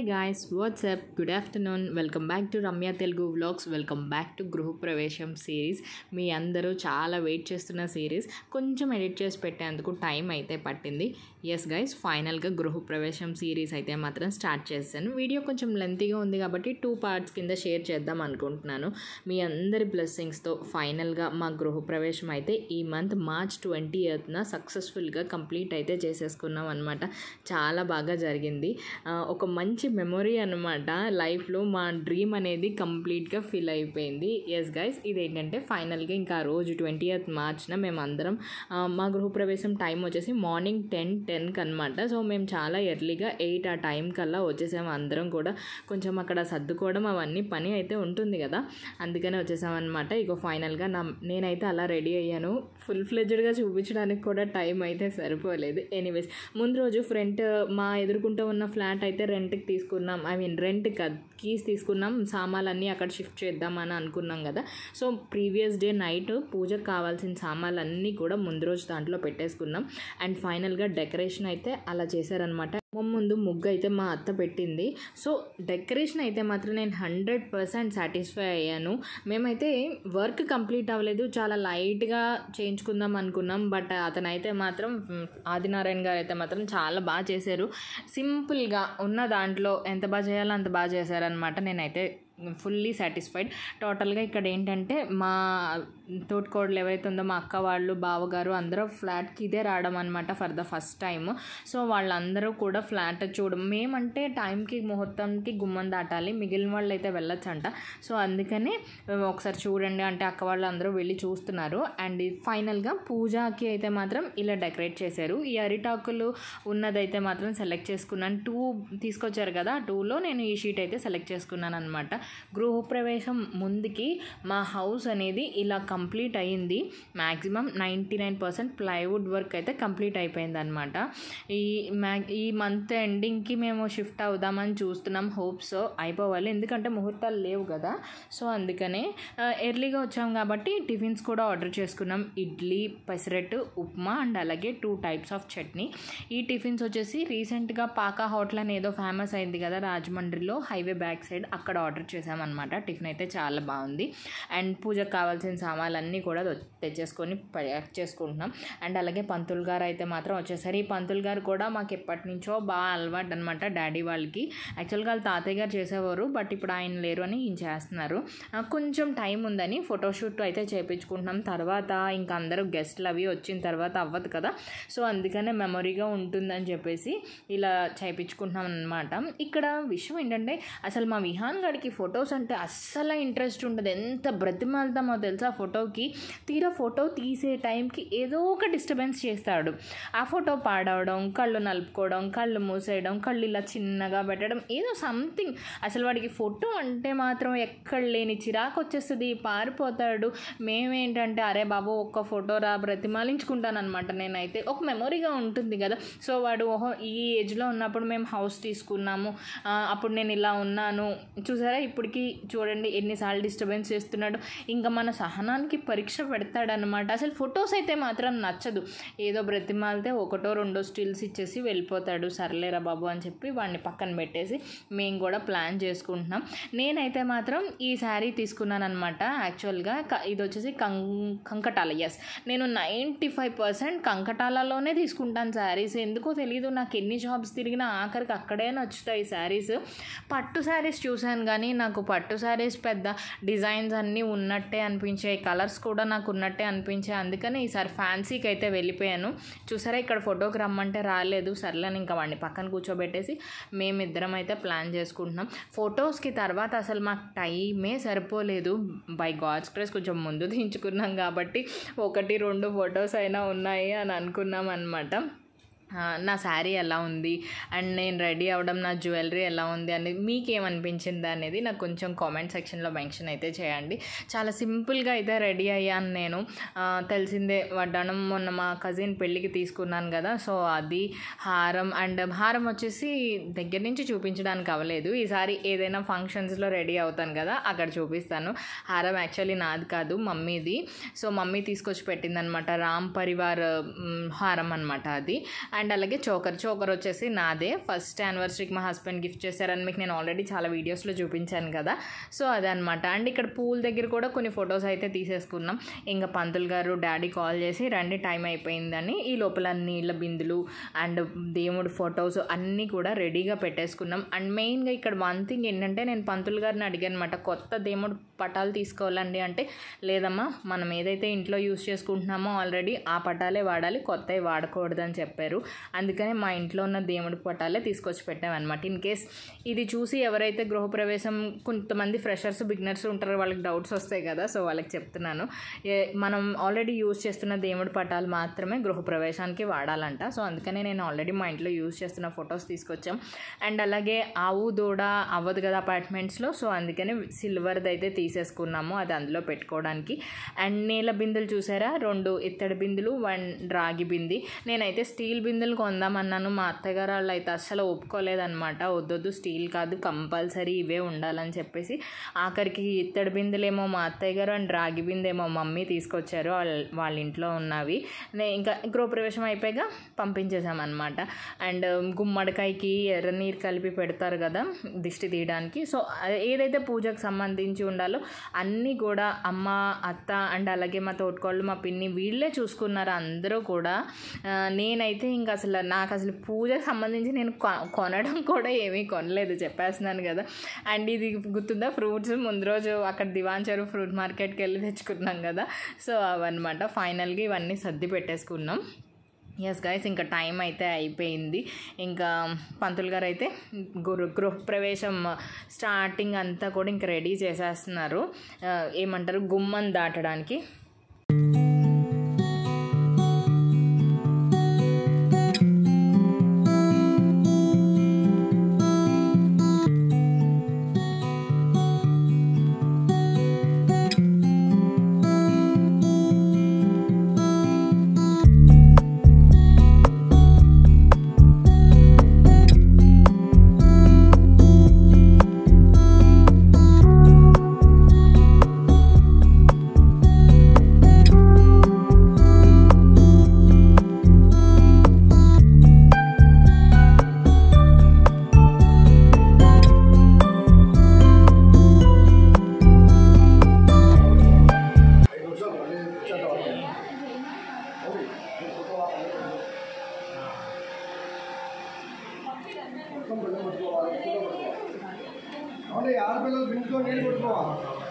Guys what's up good afternoon welcome back to Ramya Telugu vlogs welcome back to గృహప్రవేశం series మీ అందరూ చాలా వెయిట్ చేస్తున్న సిరీస్ కొంచెం ఎడిట్ చేసి పెట్టేందుకు టైం అయితే పట్టింది ఎస్ గైస్ ఫైనల్గా గృహప్రవేశం సిరీస్ అయితే మాత్రం స్టార్ట్ చేశాను వీడియో కొంచెం లెంతీగా ఉంది కాబట్టి టూ పార్ట్స్ కింద షేర్ చేద్దాం అనుకుంటున్నాను మీ అందరి బ్లెస్సింగ్స్తో ఫైనల్గా మా గృహప్రవేశం అయితే ఈ మంత్ మార్చ్ ట్వంటీ ఎయిత్న సక్సెస్ఫుల్గా కంప్లీట్ అయితే చేసేసుకున్నాం అనమాట చాలా బాగా జరిగింది ఆ, ఒక మంచి మెమొరీ అనమాట లైఫ్లో మా డ్రీమ్ అనేది కంప్లీట్గా ఫిల్ అయిపోయింది ఎస్ గైస్ ఇదేంటంటే ఫైనల్గా ఇంకా ఆ రోజు ట్వంటీ ఎయిత్ మార్చ్న మేము అందరం ఆ, మా గృహప్రవేశం టైం వచ్చేసి మార్నింగ్ టెన్ టెన్కి అనమాట సో మేము చాలా ఎర్లీగా ఎయిట్ ఆ టైం కల్లా వచ్చేసాము అందరం కూడా కొంచెం అక్కడ సర్దుకోవడం అవన్నీ పని అయితే ఉంటుంది కదా అందుకనే వచ్చేసామన్నమాట ఇక ఫైనల్గా నా నేనైతే అలా రెడీ అయ్యాను ఫుల్ ఫ్లెడ్జ్డ్గా చూపించడానికి కూడా టైం అయితే సరిపోలేదు ఎనీవేస్ ముందు రోజు ఫ్రంట్ మా ఎదుర్కొంటూ ఉన్న ఫ్లాట్ అయితే రెంట్కి తీసుకున్నాం ఐ మీన్ రెంట్ కీస్ తీసుకున్నాం సామాన్లన్నీ అక్కడ షిఫ్ట్ చేద్దామని అనుకున్నాం కదా సో ప్రీవియస్ డే నైట్ పూజకు కావాల్సిన సామాన్లన్నీ కూడా ముందు రోజు దాంట్లో పెట్టేసుకున్నాం అండ్ ఫైనల్గా డెకరేషన్ అయితే అలా చేశారనమాట ముందు ముగ్గు అయితే మా అత్త పెట్టింది సో డెకరేషన్ అయితే మాత్రం నేను హండ్రెడ్ పర్సెంట్ సాటిస్ఫై అయ్యాను మేమైతే వర్క్ కంప్లీట్ అవ్వలేదు చాలా లైట్గా చేయించుకుందాం అనుకున్నాం బట్ అతనైతే మాత్రం మ్, ఆదినారాయణ గారు అయితే మాత్రం చాలా బాగా చేశారు సింపుల్గా ఉన్న దాంట్లో ఎంత బాగా చేయాలో అంత బాగా చేశారనమాట నేనైతే ఫుల్లీ సాటిస్ఫైడ్ టోటల్గా ఇక్కడ ఏంటంటే మా తోటికోడలు ఎవరైతే ఉందో మా అక్క వాళ్ళు బావగారు అందరూ ఫ్లాట్కి ఇదే రావడం అనమాట for the first time so వాళ్ళందరూ కూడా ఫ్లాట్ చూడడం మేమంటే టైంకి ముహూర్తంకి గుమ్మం దాటాలి మిగిలిన వాళ్ళు అయితే వెళ్ళొచ్చంట సో అందుకని ఒకసారి చూడండి అంటే అక్క వాళ్ళు అందరూ వెళ్ళి చూస్తున్నారు అండ్ ఫైనల్గా పూజకి అయితే మాత్రం ఇలా డెకరేట్ చేశారు ఈ అరిటాకులు ఉన్నదైతే మాత్రం సెలెక్ట్ చేసుకున్నాను టూ తీసుకొచ్చారు కదా టూలో నేను ఈ షీట్ అయితే సెలెక్ట్ చేసుకున్నాను అనమాట గృహప్రవేశం ముందుకి మా హౌస్ అనేది ఇలా కంప్లీట్ అయ్యింది maximum ninety nine percent plywood work అయితే కంప్లీట్ అయిపోయింది అనమాట ఈ మ్యా ఈ మంత్ ఎండింగ్కి మేము షిఫ్ట్ అవుదామని చూస్తున్నాం హోప్స్ అయిపోవాలి ఎందుకంటే ముహూర్తాలు లేవు కదా సో అందుకనే ఎర్లీగా వచ్చాం కాబట్టి టిఫిన్స్ కూడా ఆర్డర్ చేసుకున్నాం ఇడ్లీ పెసరట్టు ఉప్మా అండ్ అలాగే టూ టైప్స్ ఆఫ్ చట్నీ ఈ టిఫిన్స్ వచ్చేసి రీసెంట్గా పాకా హోటల్ అని ఏదో ఫేమస్ అయింది కదా రాజమండ్రిలో హైవే బ్యాక్ సైడ్ అక్కడ ఆర్డర్ చేసామన్నమాట టిఫిన్ అయితే చాలా బాగుంది అండ్ పూజకు కావాల్సిన సామాన్లన్నీ కూడా తె- తెచ్చేసుకొని ప్యాక్ చేసుకుంటున్నాం అండ్ అలాగే పంతులు గారు అయితే మాత్రం వచ్చేసరి ఈ పంతులు గారు కూడా మాకు ఎప్పటి నుంచో బాగా అలవాటు అనమాట డాడీ వాళ్ళకి యాక్చువల్గా వాళ్ళ తాతయ్య గారు చేసేవారు బట్ ఇప్పుడు ఆయన లేరు అని ఈయన చేస్తున్నారు ఆ, కొంచెం టైం ఉందని ఫోటోషూట్ అయితే చేయించుకుంటున్నాం తర్వాత ఇంకా అందరూ గెస్ట్లు అవి వచ్చిన తర్వాత అవ్వదు కదా సో అందుకనే మెమొరీగా ఉంటుందని చెప్పేసి ఇలా చేయించుకుంటున్నాం అనమాట ఇక్కడ విషయం ఏంటంటే అసలు మా విహాన్ గడికి ఫొటోస్ అంటే అస్సలు ఇంట్రెస్ట్ ఉండదు ఎంత బ్రతిమాలుతామో తెలుసా ఫోటోకి తీరా ఫోటో తీసే టైంకి ఏదో ఒక డిస్టర్బెన్స్ చేస్తాడు ఆ ఫోటో పాడవడం కళ్ళు నలుపుకోవడం కళ్ళు మూసేయడం కళ్ళు ఇలా చిన్నగా పెట్టడం ఏదో సంథింగ్ అసలు వాడికి ఫోటో అంటే మాత్రం ఎక్కడ లేని చిరాకు వచ్చేస్తుంది పారిపోతాడు మేమేంటంటే అరే బాబు ఒక్క ఫోటో రా బ్రతిమాలించుకుంటాను అనమాట నేనైతే ఒక మెమొరీగా ఉంటుంది కదా సో వాడు ఓహో ఈ ఏజ్లో ఉన్నప్పుడు మేము హౌస్ తీసుకున్నాము ఆ, అప్పుడు నేను ఇలా ఉన్నాను చూసారా ఇప్పటికి చూడండి ఎన్నిసార్లు డిస్టర్బెన్స్ చేస్తున్నాడు ఇంకా మన సహనానికి పరీక్ష పెడతాడనమాట అసలు ఫొటోస్ అయితే మాత్రం నచ్చదు ఏదో బ్రతిమాలితే ఒకటో రెండో స్టిల్స్ ఇచ్చేసి వెళ్ళిపోతాడు సర్లేరా బాబు అని చెప్పి వాడిని పక్కన పెట్టేసి మేము కూడా ప్లాన్ చేసుకుంటున్నాం నేనైతే మాత్రం ఈ శారీ తీసుకున్నాను అనమాట యాక్చువల్గా క- ఇది వచ్చేసి కం కంకటాల ఎస్ నేను నైంటీ ఫైవ్ పర్సెంట్ కంకటాలలోనే తీసుకుంటాను శారీస్ ఎందుకో తెలియదు నాకు ఎన్ని షాప్స్ తిరిగినా ఆఖరికి అక్కడే నచ్చుతాయి శారీస్ పట్టు శారీస్ చూశాను కానీ నాకు పట్టు శారీస్ పెద్ద డిజైన్స్ అన్నీ ఉన్నట్టే అనిపించాయి కలర్స్ కూడా నాకు ఉన్నట్టే అనిపించాయి అందుకని ఈసారి ఫ్యాన్సీకి అయితే వెళ్ళిపోయాను చూసారా ఇక్కడ ఫోటోకి రమ్మంటే రాలేదు సర్లేని ఇంకా వాడిని పక్కన కూర్చోబెట్టేసి మేమిద్దరం అయితే ప్లాన్ చేసుకుంటున్నాం ఫొటోస్కి తర్వాత అసలు మాకు టైమే సరిపోలేదు బై గాడ్స్ క్రేస్ కొంచెం ముందు దించుకున్నాం కాబట్టి ఒకటి రెండు ఫొటోస్ అయినా ఉన్నాయి అని అనుకున్నాం అనమాట ఆ, నా శారీ ఎలా ఉంది అండ్ నేను రెడీ అవ్వడం నా జ్యువెలరీ ఎలా ఉంది అనేది మీకేమనిపించింది అనేది నాకు కొంచెం కామెంట్ సెక్షన్లో మెన్షన్ అయితే చేయండి చాలా సింపుల్గా అయితే రెడీ అయ్యాను నేను ఆ, తెలిసిందే వడ్డానం మొన్న మా కజిన్ పెళ్ళికి తీసుకున్నాను కదా సో అది హారం అండ్ హారం వచ్చేసి దగ్గర నుంచి చూపించడానికి అవ్వలేదు ఈసారి ఏదైనా ఫంక్షన్స్లో రెడీ అవుతాను కదా అక్కడ చూపిస్తాను హారం యాక్చువల్లీ నాది కాదు మమ్మీది సో మమ్మీ తీసుకొచ్చి పెట్టిందనమాట రామ్ పరివార్ మ్, హారం అనమాట అది అండ్ అలాగే చోకర్ చోకర్ వచ్చేసి నాదే ఫస్ట్ యానివర్సరీకి మా హస్బెండ్ గిఫ్ట్ చేశారని మీకు నేను ఆల్రెడీ చాలా వీడియోస్లో చూపించాను కదా సో అదనమాట అండ్ ఇక్కడ పూల్ దగ్గర కూడా కొన్ని ఫొటోస్ అయితే తీసేసుకున్నాం ఇంకా పంతులు గారు డాడీ కాల్ చేసి రండి టైం అయిపోయిందని ఈ లోపల నీళ్ళ బిందులు అండ్ దేవుడు ఫొటోస్ అన్నీ కూడా రెడీగా పెట్టేసుకున్నాం అండ్ మెయిన్గా ఇక్కడ వన్ థింగ్ ఏంటంటే నేను పంతులు గారిని అడిగాను అనమాట కొత్త దేవుడు పటాలు తీసుకోవాలండి అంటే లేదమ్మా మనం ఏదైతే ఇంట్లో యూస్ చేసుకుంటున్నామో ఆల్రెడీ ఆ పటాలే వాడాలి కొత్తవి వాడకూడదని చెప్పారు అందుకనే మా ఇంట్లో ఉన్న దేవుడి పటాలే తీసుకొచ్చి పెట్టామన్నమాట ఇన్ కేస్ ఇది చూసి ఎవరైతే గృహప్రవేశం కొంతమంది ఫ్రెషర్స్ బిగినర్స్ ఉంటారో వాళ్ళకి డౌట్స్ వస్తాయి కదా సో వాళ్ళకి చెప్తున్నాను ఏ- మనం ఆల్రెడీ యూస్ చేస్తున్న దేవుడి పటాలు మాత్రమే గృహప్రవేశానికి వాడాలంట సో అందుకనే నేను ఆల్రెడీ మా ఇంట్లో యూస్ చేస్తున్న ఫొటోస్ తీసుకొచ్చాం అండ్ అలాగే ఆవు దూడ అవ్వదు కదా అపార్ట్మెంట్స్లో సో అందుకని సిల్వర్ది అయితే తీసేసుకున్నాము అది అందులో పెట్టుకోవడానికి అండ్ నీళ్ళ బిందెలు చూసారా రెండు ఇత్తడి బిందెలు వన్ రాగి బింది నేనైతే స్టీల్ బిందెలు కొందామన్నాను మా అత్తగారు వాళ్ళు అయితే అస్సలు ఒప్పుకోలేదన్నమాట వద్దొద్దు స్టీల్ కాదు కంపల్సరీ ఇవే ఉండాలని చెప్పేసి ఆఖరికి ఇత్తడి బిందెలేమో మా అత్తయ్య గారు అండ్ రాగి బిందెమో మమ్మీ తీసుకొచ్చారు వాళ్ళ వాళ్ళ ఇంట్లో ఉన్నవి నే- ఇంకా గృహప్రవేశం అయిపోయాక పంపించేసామన్నమాట అండ్ గుమ్మడికాయకి ఎర్ర నీరు కలిపి పెడతారు కదా దిష్టి తీయడానికి సో అ- ఏదైతే పూజకు సంబంధించి ఉండాలో అన్నీ కూడా అమ్మ అత్త అండ్ అలాగే మా తోటకోళ్ళు మా పిన్ని వీళ్ళే చూసుకున్నారు అందరూ కూడా ఆ, నేనైతే ఇంకా అసలు నాకు అసలు పూజకు సంబంధించి నేను కొ- కొనడం కూడా ఏమీ కొనలేదు చెప్పేస్తున్నాను కదా అండ్ ఇది గుర్తుందా ఫ్రూట్స్ ముందు రోజు అక్కడ దివాన్ చెరువు ఫ్రూట్ మార్కెట్కి వెళ్ళి తెచ్చుకున్నాం కదా సో అవన్నమాట ఫైనల్గా ఇవన్నీ సర్ది పెట్టేసుకున్నాం ఎస్ గైస్ ఇంకా టైం అయితే అయిపోయింది ఇంకా పంతులు గారు అయితే గృహ గృహప్రవేశం స్టార్టింగ్ అంతా కూడా ఇంకా రెడీ చేసేస్తున్నారు ఆ, ఏమంటారు గుమ్మం దాటడానికి అవును ఈ ఆడపిల్లలు బిందుతో నీళ్ళు కొట్టుకోవాలి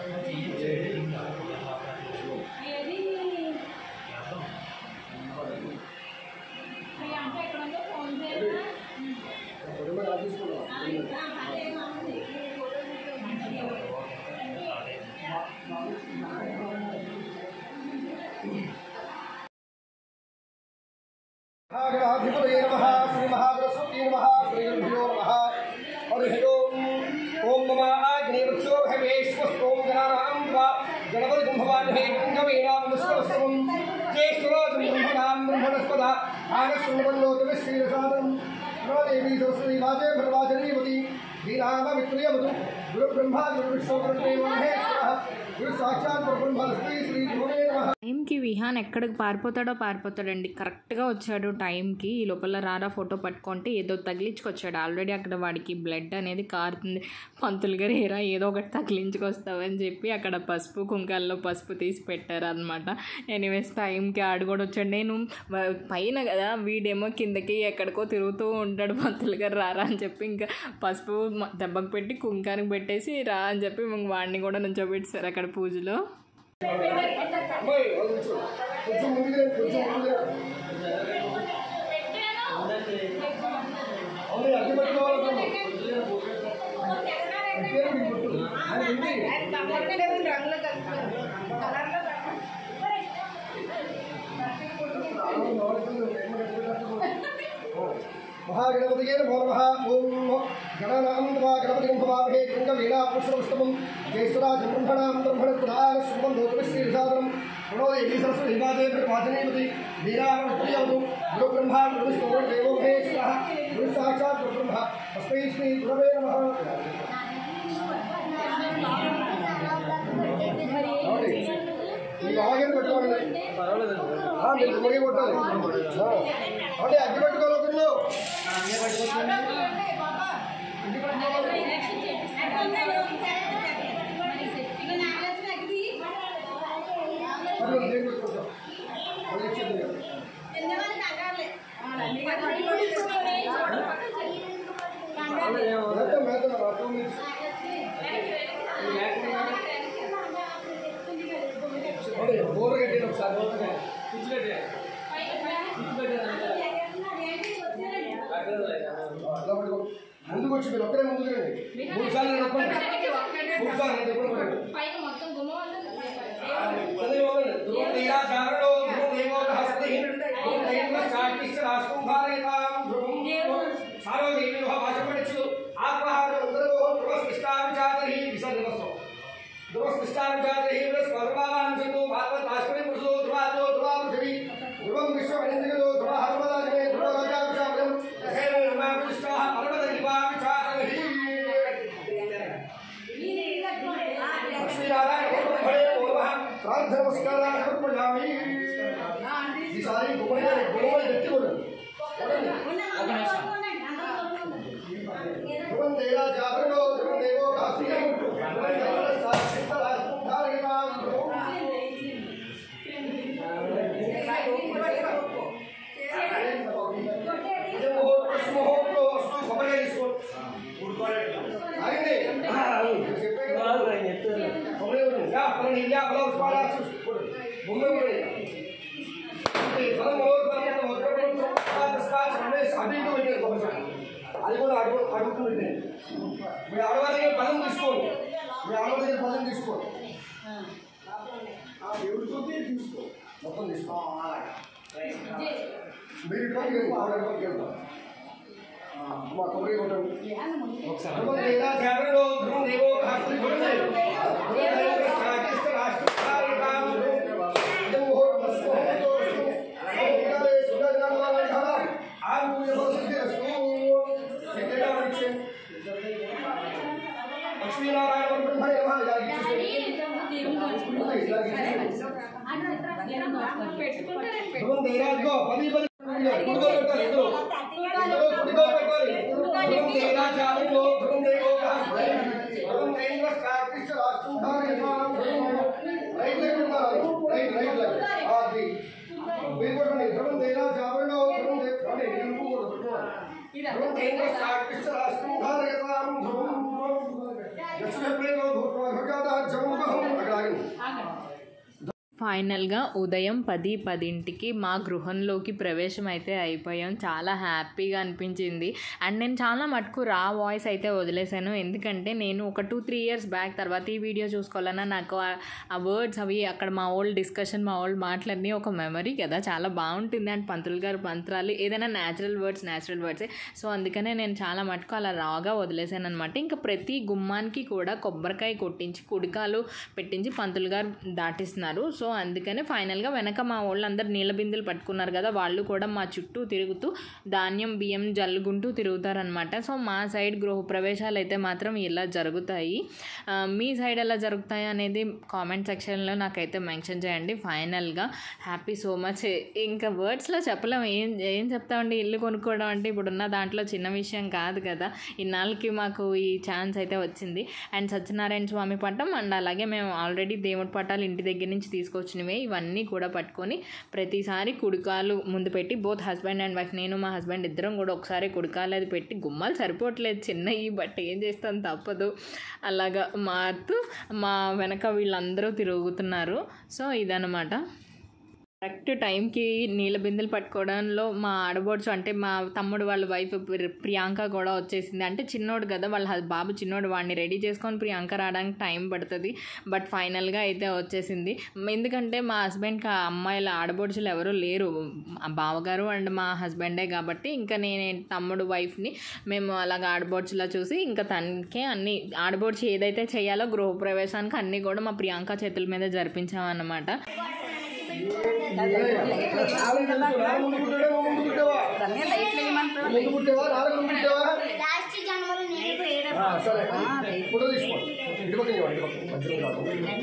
महागणाधिपतये नमः श्रीमहासरस्वती नमः श्रीगुरुभ्यो नमः हरिः ओम् ॐ मम आग्नेवक्षो भवेश्वस्तों गणानां वा गणपतिं भवामहे गङ्गवीनां विश्वस्तमं ज्येष्ठराजं ब्रह्मणां ब्रह्मणस्पदा आगस्वन्नोतविश्रीरसादनं देवी सरस्वती वाचे भरवाचनीवती శ్రీరామమిత్రియవతు గురు బ్రహ్మ గురు విష్ణు గురుదేవ మహేశ్వర గురు సాక్షాత్ గురు బ్రహ్మ లక్ష్మీ శ్రీ గురువే నమః టైంకి విహాన్ ఎక్కడికి పారిపోతాడో పారిపోతాడండి కరెక్ట్గా వచ్చాడు టైంకి ఈ లోపల రారా ఫోటో పట్టుకుంటే ఏదో తగిలించుకొచ్చాడు ఆల్రెడీ అక్కడ వాడికి బ్లడ్ అనేది కారుతుంది పంతులు గారు ఏరా ఏదో ఒకటి తగిలించుకొస్తావని చెప్పి అక్కడ పసుపు కుంకాల్లో పసుపు తీసి పెట్టారు అనమాట ఎనీవేస్ టైంకి ఆడు కూడా వచ్చాడు నేను వ- పైన కదా వీడేమో కిందకి ఎక్కడికో తిరుగుతూ ఉంటాడు పంతులు గారు రారా అని చెప్పి ఇంకా పసుపు మ- దెబ్బకు పెట్టి కుంకానికి పెట్టేసి రా అని చెప్పి ఇంక వాడిని కూడా నుంచోబెట్టారు అక్కడ పూజలో అమ్మాయి వాళ్ళు కూర్చో. కొంచెం ముందుకు రండి, కొంచెం ముందుకు రండి. అవును, అడ్డు పెట్టుకోవాలి కదా. పెట్టేది మీకు గుర్తు. అది ఉంది. అవును, వాడుతుంది. ఏమో అడ్డు పెట్టేస్తాము. మహాగణపతియే నమో నమః ఓం గణానాం త్వా గణపతిం భవామహే కుంగవీణా పుష్పపుస్తమం జ్యేష్ఠరాజం బ్రహ్మణాం బ్రహ్మణస్పదాయ శుభం లోకవిశ్రీసాదనం ప్రణోదేవి సరస్వతి హిమాదే వాచనీపతి వీరామప్రియవతు గురు బ్రహ్మ గురు విష్ణు గురు దేవో మహేశ్వర గురు సాక్షాత్ గురు బ్రహ్మ తస్మై శ్రీ గురవే నమః ఏమండి? మీకు అలాగే పెట్టుకోండి ఆ, మీరు గుడి కొట్టాలి ఆ. అంటే అగ్గి పెట్టుకోవాలి చేతులు ఇంటికి పట్టుకోవాలి. మరి దేవుడికి కొంచెం. మళ్ళీ ఇచ్చేది లేదు. మేత మేత రా, two minutes. ఓకే, బోర కట్టండి ఒకసారి బోర కట్టండి. అలా పట్టుకో. ముందుకు వచ్చి మీరు ఒక్కరే ముందుకు రండి మూడు సార్లు నొక్కండి మూడు సార్లు రండి, ఎప్పుడు పడండి. అదే ఇవ్వండి. ధ్రువం తీరా చారణో, ధ్రువం దేవో రహస్తి, ధ్రువం దైవ శాంతిశ్చ రాష్ట్రం భారయతాం, ధ్రువం సార్వజనీయులు భాషపడచ్చు ఆత్మహార ఉదరో ధ్రువస్పృష్టావిచారి విసర్గస్వం ధ్రువస్పృష్టావిచారి స్వర్వాంశతో భాగవతాశ్వరి పురుషో ధ్రువాతో ధ్రువా పృథివీ ధ్రువం విశ్వమనింద్రిలో ధ్రువ హర్మదాజమే ధ్రువ రాజాభిషాభ్యం హేరమాభిష్టాః పర్వతదివాభిచారి లక్ష్మీనారాయణ బ్రహ్మణే నమః ప్రార్థన నమస్కారాన్ని సమర్పయామి ఈసారి గుమ్మడి గుమ్మడి గట్టి కొడండి ధ్రువం దేవా జాగరణో ధ్రువం దేవో కాశీయం ధ్రువం దేవో సాక్షిత రాష్ట్రం ధారయతాం ధ్రువం అది కూడా అడుగు అడుగుతుంది మీ ఆడవారి దగ్గర పదం తీసుకోండి మీ ఆడవారి దగ్గర పదం తీసుకోండి ఎవరితో తీసుకో మొత్తం తీసుకో మీరు ఇటువంటి ఆవిడ ఇటువంటి మా కొబ్బరి కొట్టండి ధ్రువం దేవా జాగరణో ధ్రువం దేవో కాస్తి కొడండి ధ్రువం దేవో సాక్షిత రాష్ట్రం ధారయతాం ధ్రువం ఇదం ముహూర్తం ముహూర్తో సోమకాలే సుగంధమాలంకారం ఆంగుయ భవసిద్ధిరస్తు ఎక్కడ వృక్షం లక్ష్మీనారాయణ బ్రహ్మణే నమః ఇలాగ ధ్రువం దేరాజో పది పది గుడిగో పెట్టాలి ఇద్దరు ఇద్దరు గుడిగో పెట్టాలి ధ్రువం దేరాజాలో ధ్రువం దేవో కాస్తి ధ్రువం దేవ సాక్షిత రాష్ట్రం ధారయతాం రైట్ లెగ్ ఉండాలి రైట్ రైట్ లెగ్ అది మీరు కొట్టండి ధ్రువం దేరాజాలో ధ్రువం దేవ అంటే నేను కూడా పెట్టుకోవాలి ధ్రువం దేవ సాక్షిత రాష్ట్రం ధారయతాం ధ్రువం యక్షప్రేమో భూత్వాఘాత జగముఖం అక్కడ ఆగండి ఫైనల్గా ఉదయం పది పదింటికి మా గృహంలోకి ప్రవేశం అయితే అయిపోయాం చాలా హ్యాపీగా అనిపించింది అండ్ నేను చాలా మటుకు రా వాయిస్ అయితే వదిలేశాను ఎందుకంటే నేను ఒక టూ త్రీ ఇయర్స్ బ్యాక్ తర్వాత ఈ వీడియో చూసుకోవాలన్నా నాకు ఆ- ఆ వర్డ్స్ అవి అక్కడ మా ఓల్డ్ డిస్కషన్ మా ఓల్డ్ మాటలన్నీ ఒక మెమరీ కదా చాలా బాగుంటుంది అండ్ పంతులు గారు మంత్రాలు ఏదైనా న్యాచురల్ వర్డ్స్ న్యాచురల్ వర్డ్సే సో అందుకనే నేను చాలా మటుకు అలా రాగా వదిలేశాను అనమాట ఇంకా ప్రతి గుమ్మానికి కూడా కొబ్బరికాయ కొట్టించి కుడికాలు పెట్టించి పంతులు గారు దాటిస్తున్నారు సో అందుకనే ఫైనల్గా వెనక మా వాళ్ళు అందరు నీళ్ళ బిందెలు పట్టుకున్నారు కదా వాళ్ళు కూడా మా చుట్టూ తిరుగుతూ ధాన్యం బియ్యం జల్లుకుంటూ తిరుగుతారనమాట సో మా సైడ్ గృహ ప్రవేశాలు అయితే మాత్రం ఇలా జరుగుతాయి ఆ, మీ సైడ్ ఎలా జరుగుతాయి అనేది కామెంట్ సెక్షన్లో నాకైతే మెన్షన్ చేయండి ఫైనల్గా హ్యాపీ సో మచ్ ఇంకా వర్డ్స్లో చెప్పలేం ఏం ఏం చెప్తామండి ఇల్లు కొనుక్కోవడం అంటే ఇప్పుడున్న దాంట్లో చిన్న విషయం కాదు కదా ఇన్నాళ్ళకి మాకు ఈ ఛాన్స్ అయితే వచ్చింది అండ్ సత్యనారాయణ స్వామి పట్టం అండ్ అలాగే మేము ఆల్రెడీ దేవుడి పట్టాలు ఇంటి దగ్గర నుంచి తీసుకొచ్చినవే ఇవన్నీ కూడా పట్టుకొని ప్రతిసారి కుడికాలు ముందు పెట్టి బోత్ హస్బెండ్ అండ్ వైఫ్ నేను మా హస్బెండ్ ఇద్దరం కూడా ఒకసారి కుడికాలు అది పెట్టి గుమ్మాలు సరిపోవట్లేదు చిన్నవి బట్ ఏం చేస్తాం తప్పదు అలాగా మారుతూ మా వెనక వీళ్ళందరూ తిరుగుతున్నారు సో ఇదనమాట కరెక్ట్ టైంకి నీళ్ళ బిందెలు పట్టుకోవడంలో మా ఆడబోడ్చు అంటే మా తమ్ముడు వాళ్ళ వైఫ్ ప్రి- ప్రియాంక కూడా వచ్చేసింది అంటే చిన్నోడు కదా వాళ్ళ హస్- బాబు చిన్నోడు వాడిని రెడీ చేసుకొని ప్రియాంక రావడానికి టైం పడుతుంది బట్ ఫైనల్గా అయితే వచ్చేసింది ఎందుకంటే మా హస్బెండ్కి ఆ అమ్మాయిల ఆడబోడ్చులు ఎవరు లేరు మా బావగారు అండ్ మా హస్బెండే కాబట్టి ఇంకా నేను తమ్ముడు వైఫ్ని మేము అలాగ ఆడబోడ్చులా చూసి ఇంకా తనకే అన్ని ఆడబోడ్చి ఏదైతే చేయాలో గృహప్రవేశానికి అన్నీ కూడా మా ప్రియాంక చేతుల మీద జరిపించామన్నమాట నాలుగు ముందు పుట్టావా ముందు పుట్టావా రమ్య లైట్లు వేయమంటారు ముందు పుట్టావా నాలుగు ముందు పుట్టావా లాస్ట్ ఆ, సరే ఫోటో తీసుకోండి ఇటు పక్కన ఇవ్వండి, ఇటు పక్కన మధ్యలో కాదు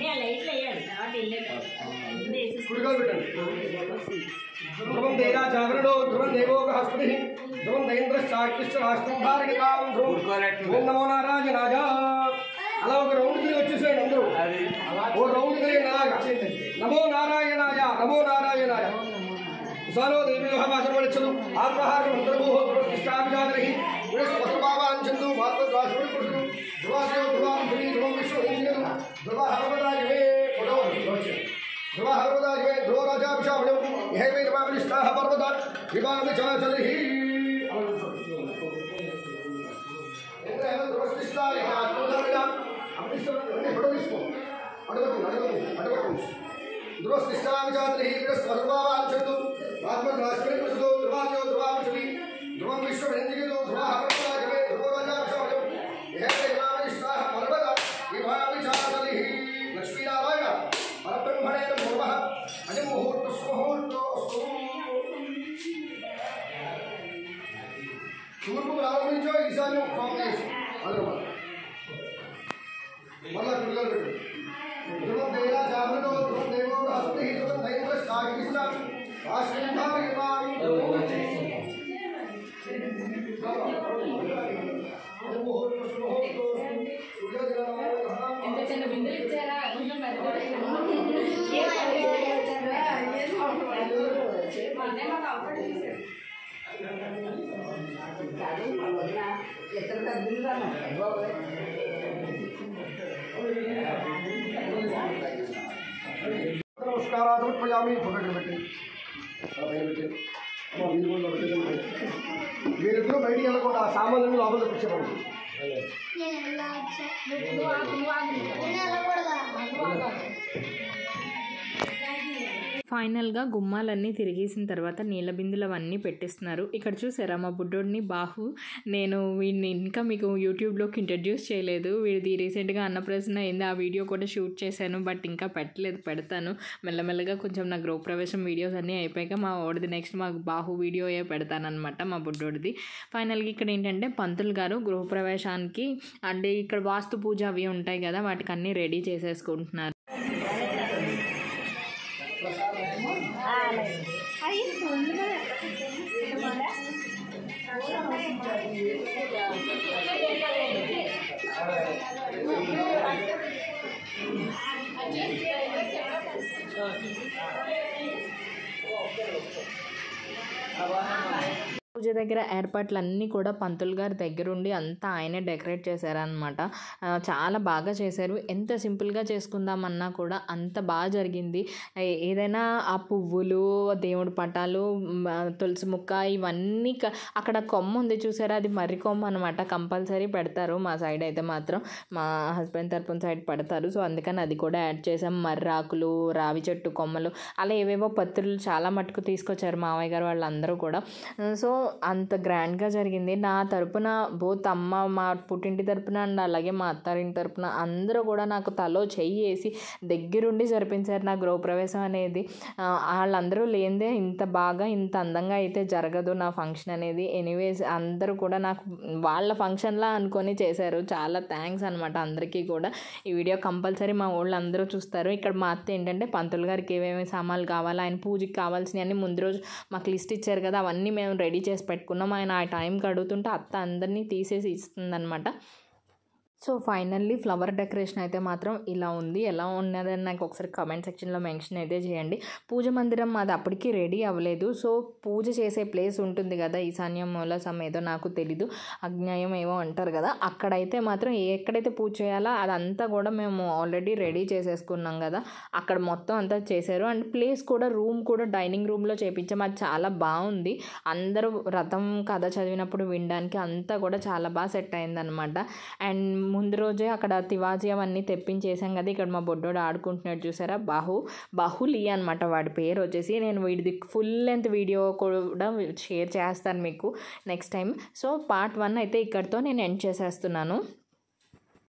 కుడికాలు పెట్టండి ధ్రువం దేరా జాగరణో ధ్రువం దేవో బృహస్పతి ధ్రువం దైంద్రశ్చాకృష్ణ రాష్ట్రం భారగితాం ధ్రువం ఓం నమో నారాయణాయ అలా ఒక రౌండ్ తిరిగి వచ్చేసేయండి అందరూ ఓ రౌండ్ తిరిగి అలాగా నమో నారాయణాయ నమో నారాయణాయ ఉసాలో దేవ్యోహ వాచనమనిచ్చదు ఆత్మహారం అంతర్భూహ ప్రతిష్టాభిజాతరి విడస్వసభావాంచందు మాత్రద్వాసుడు పురుషుడు ధ్రువాదేవ ధ్రువాం ధ్రువి ధ్రువం విశ్వ ఇంద్రియదు ధ్రువ హరపదాయమే ఫోటో ధ్రువ హరపదాయమే ధ్రువ రాజాభిషామణం ఇహైవై రమావిష్టాహ పర్వత వివామి చాచలి ధ్రువస్థిష్టావిజాతరి స్వర్వాంచందు ఆత్మద్రాశ్వరి ప్రసుదో ధ్రువాదేవ ధ్రువాంశవి ధ్రువం విశ్వమింద్రియదు ధ్రువ హరపదాయమే ధ్రువ రాజాభిషామణం ఇహైవై రమావిష్టాహ పర్వత వివామి చాచలి లక్ష్మీనారాయణ పరబ్రహ్మణే నమః అజం ముహూర్త సుముహూర్తోస్తు తూర్పు ప్రారంభించో ఈశాన్యం కాంగ్రెస్ అదనమాట మళ్ళా పిల్లలు పెట్టు ధ్రువం దేవా జాగ్రత్త ధ్రువం దేవో బృహస్పతి ధ్రువం దైవ సాగిష్ట రాష్ట్రీయ ఎంత చిన్న బిందులు ఇచ్చారా కొంచెం అదే మాకు అవకాశం చేశారు నమస్కారాలు సమర్పయామి ఫోటో పెట్టి అలా పైన పెట్టి అమ్మ, మీరు కూడా పెట్టండి. మీరిద్దరూ బయటికి వెళ్ళకుండా ఆ సామాన్లు లోపల తెప్పించబడి ఫైనల్గా గుమ్మాలన్నీ తిరిగేసిన తర్వాత నీళ్ళ బిందులు అవన్నీ పెట్టిస్తున్నారు ఇక్కడ చూసారా మా బుడ్డోడిని బాహు నేను వీడిని ఇంకా మీకు యూట్యూబ్లోకి ఇంట్రడ్యూస్ చేయలేదు వీడిది రీసెంట్గా అన్నప్రసన్న అయింది ఆ వీడియో కూడా షూట్ చేశాను బట్ ఇంకా పెట్టలేదు పెడతాను మెల్లమెల్లగా కొంచెం నా గృహప్రవేశం వీడియోస్ అన్నీ అయిపోయాక మా ఓడిది నెక్స్ట్ మా బాహు వీడియో పెడతానమాట మా బుడ్డోడిది ఫైనల్గా ఇక్కడ ఏంటంటే పంతులు గారు గృహప్రవేశానికి అంటే ఇక్కడ వాస్తు పూజ అవి ఉంటాయి కదా వాటికి అన్నీ రెడీ చేసేసుకుంటున్నారు పూజ దగ్గర ఏర్పాట్లన్నీ కూడా పంతులు గారి దగ్గరుండి అంతా ఆయనే డెకరేట్ చేశారనమాట ఆ, చాలా బాగా చేశారు ఎంత సింపుల్గా చేసుకుందామన్నా కూడా అంత బాగా జరిగింది ఏ- ఏదైనా ఆ పువ్వులు దేవుడి పటాలు మ్, ఆ, తులసి ముక్క ఇవన్నీ క- అక్కడ కొమ్మ ఉంది చూసారా అది మర్రి కొమ్మ అనమాట కంపల్సరీ పెడతారు మా సైడ్ అయితే మాత్రం మా హస్బెండ్ తరపున సైడ్ పెడతారు సో అందుకని అది కూడా యాడ్ చేసాం మర్రాకులు రావి చెట్టు కొమ్మలు అలా ఏవేవో పత్రులు చాలా మటుకు తీసుకొచ్చారు మావయ్య గారు వాళ్ళందరూ కూడా సో అంత గ్రాండ్గా జరిగింది నా తరపున బోత్ అమ్మ మా పుట్టింటి తరపున అండ్ అలాగే మా అత్తారింటి తరపున అందరూ కూడా నాకు తలో చెయ్యి వేసి దగ్గరుండి జరిపించారు నా గృహప్రవేశం అనేది ఆ, వాళ్ళందరూ లేనిదే ఇంత బాగా ఇంత అందంగా అయితే జరగదు నా ఫంక్షన్ అనేది ఎనీవేస్ అందరూ కూడా నాకు వాళ్ళ ఫంక్షన్లా అనుకొని చేశారు చాలా థ్యాంక్స్ అనమాట అందరికీ కూడా ఈ వీడియో కంపల్సరీ మా వాళ్ళు అందరూ చూస్తారు ఇక్కడ మా అత్త ఏంటంటే పంతులు గారికి ఏమేమి సామాన్లు కావాలో ఆయన పూజకి కావాల్సినవి అన్ని ముందు రోజు మాకు లిస్ట్ ఇచ్చారు కదా అవన్నీ మేము రెడీ చేసి పెట్టుకున్నాం ఆయన ఆ టైంకి అడుగుతుంటే అత్త అందరినీ తీసేసి ఇస్తుందన్నమాట సో ఫైనల్లీ ఫ్లవర్ డెకరేషన్ అయితే మాత్రం ఇలా ఉంది ఎలా ఉన్నదని నాకు ఒకసారి కమెంట్ సెక్షన్లో మెన్షన్ అయితే చేయండి పూజ మందిరం మాది అప్పటికి రెడీ అవ్వలేదు సో పూజ చేసే ప్లేస్ ఉంటుంది కదా ఈశాన్యం మూలసం ఏదో నాకు తెలీదు అజ్ఞాయం ఏమో అంటారు కదా అక్కడైతే మాత్రం ఎక్కడైతే పూజ చేయాలో అదంతా కూడా మేము ఆల్రెడీ రెడీ చేసేసుకున్నాం కదా అక్కడ మొత్తం అంతా చేశారు అండ్ ప్లేస్ కూడా రూమ్ కూడా డైనింగ్ రూమ్లో చేపించాం అది చాలా బాగుంది అందరూ రథం కథ చదివినప్పుడు వినడానికి అంతా కూడా చాలా బాగా సెట్ అయిందనమాట అండ్ ముందు రోజే అక్కడ తివాజీ అవన్నీ తెప్పించేసాం కదా ఇక్కడ మా బొడ్డోడు ఆడుకుంటున్నాడు చూసారా బాహు బాహులి అనమాట వాడి పేరు వచ్చేసి నేను వీడిది ఫుల్ లెంత్ వీడియో కూడా షేర్ చేస్తాను మీకు next time so part one అయితే ఇక్కడితో నేను ఎండ్ చేసేస్తున్నాను